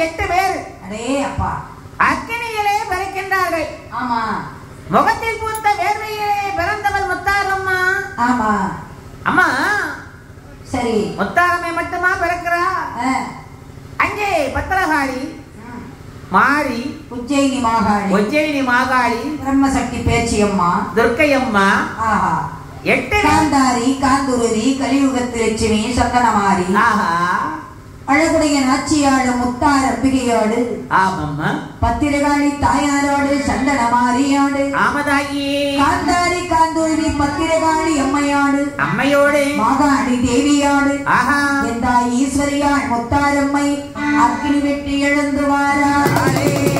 எட்டு பேர் அடே அப்பா அக்கினியிலே பிறக்கின்றார்கள் ஆமா முகத்தில் பூத்த வேர்வையிலே பிறந்தவள் முத்தாரம்மா ஆமா அம்மா சரி முத்தாரம்மை மட்டுமா பிறக்கிறா ஆ, அங்கே பத்திரகாளி ம். மாரி உஜ்ஜயினி மாகாளி உஜ்ஜயினி மாகாளி பிரம்மசக்தி பேச்சியம்மா துர்க்கையம்மா ஆஹா எட்டு காந்தாரி காந்துருதி கலியுகத்து லட்சுமி சந்தனமாரி ஆஹா அழகுடைய நாச்சியாடு முத்தார் அம்பிகையோடு ஆமம்மா பத்திரகாளி தாயாரோடு சந்தனமாரியோடு ஆமதாயி காந்தாரி காந்துருதி பத்திரகாளி அம்மையோடு அம்மையோடு மாகாளி தேவியோடு ஆஹா எந்தாய் ஈஸ்வரியாள் முத்தாரம்மை அக்கினி வெட்டி எழுந்து வாரா